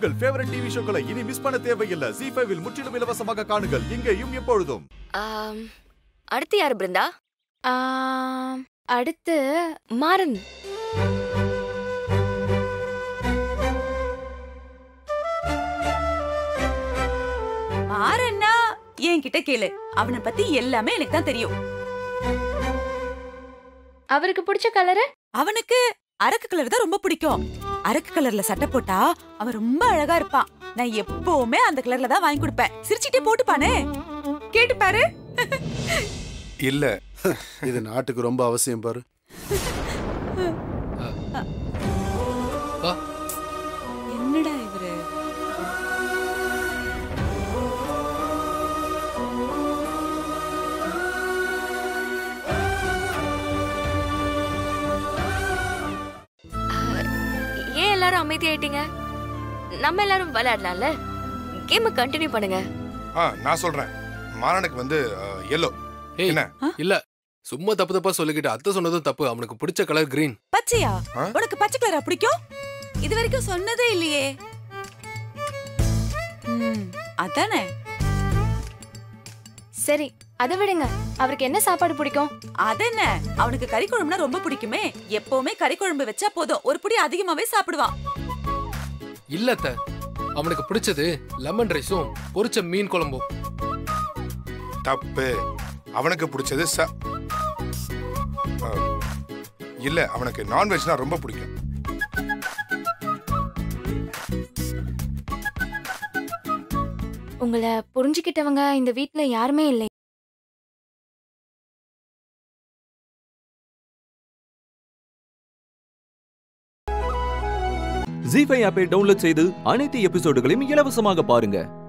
உங்கள் favourite TV ஷோக்களை இனி miss பண்ண தேவையில்லை ஜி ஃபைவில் முற்றிலும் இலவசமாக காணுங்கள் இங்கேயும் எப்பொழுதும் ஆம், அடுத்து யாரு பிருந்தா ஆம், அடுத்து மாறன் மாறன்னா என்கிட்ட கேளு அவனை பத்தி எல்லாமே எனக்கு தான் தெரியும் அவருக்கு பிடிச்ச கலரு அவனுக்கு அரக்கு கலர் தான் ரொம்ப பிடிக்கும் அரக்கு கலர்ல சட்டை போட்டா அவன் ரொம்ப அழகா இருப்பான் நான் எப்பவுமே அந்த கலர்ல தான் வாங்கி கொடுப்பேன் சிரிச்சிட்டே போட்டுப்பானே கேட்டு பாரு இல்ல இது நாட்டுக்கு ரொம்ப அவசியம் பாரு என்னடா இவரு ஏன் எல்லாரும் அமைதியாயிட்டீங்க நம்ம எல்லாரும் விளையாடலாம்ல கேம் கண்டினியூ பண்ணுங்க ஆ நான் சொல்றேன் மாறனுக்கு வந்து எல்லோ ஏய் என்ன? இல்ல சும்மா தப்பு தப்பா சொல்லிக்கிட்டு அத்தை சொன்னதும் தப்பு அவனுக்கு பிடிச்ச கலர் கிரீன் பச்சையா ஆ? உனக்கு பச்சை கலரா பிடிக்கும் இது வரைக்கும் சொன்னதே இல்லையே ம், அதானே சரி அதை விடுங்க அவருக்கு என்ன சாப்பாடு பிடிக்கும் அதென்ன அவனுக்கு கறி குழம்புனா ரொம்ப பிடிக்குமே எப்பவுமே கறி குழம்பு வச்சா போதும் ஒரு புடி அதிகமாவே சாப்பிடுவான் இல்ல அத்தை அவனுக்கு பிடிச்சது லெமன் ரைஸும் பொரிச்ச மீன் குழம்பும் தப்பு அவனுக்கு பிடிச்சது ச ஆ, இல்ல அவனுக்கு நான்வெஜ்னா ரொம்ப பிடிக்கும் உங்களை புரிஞ்சுக்கிட்டவங்க இந்த வீட்ல யாருமே இல்லை ஜி ஃபைவ் ஆப்பை டவுன்லோட் செய்து அனைத்து எபிசோடுகளையும் இலவசமாக பாருங்க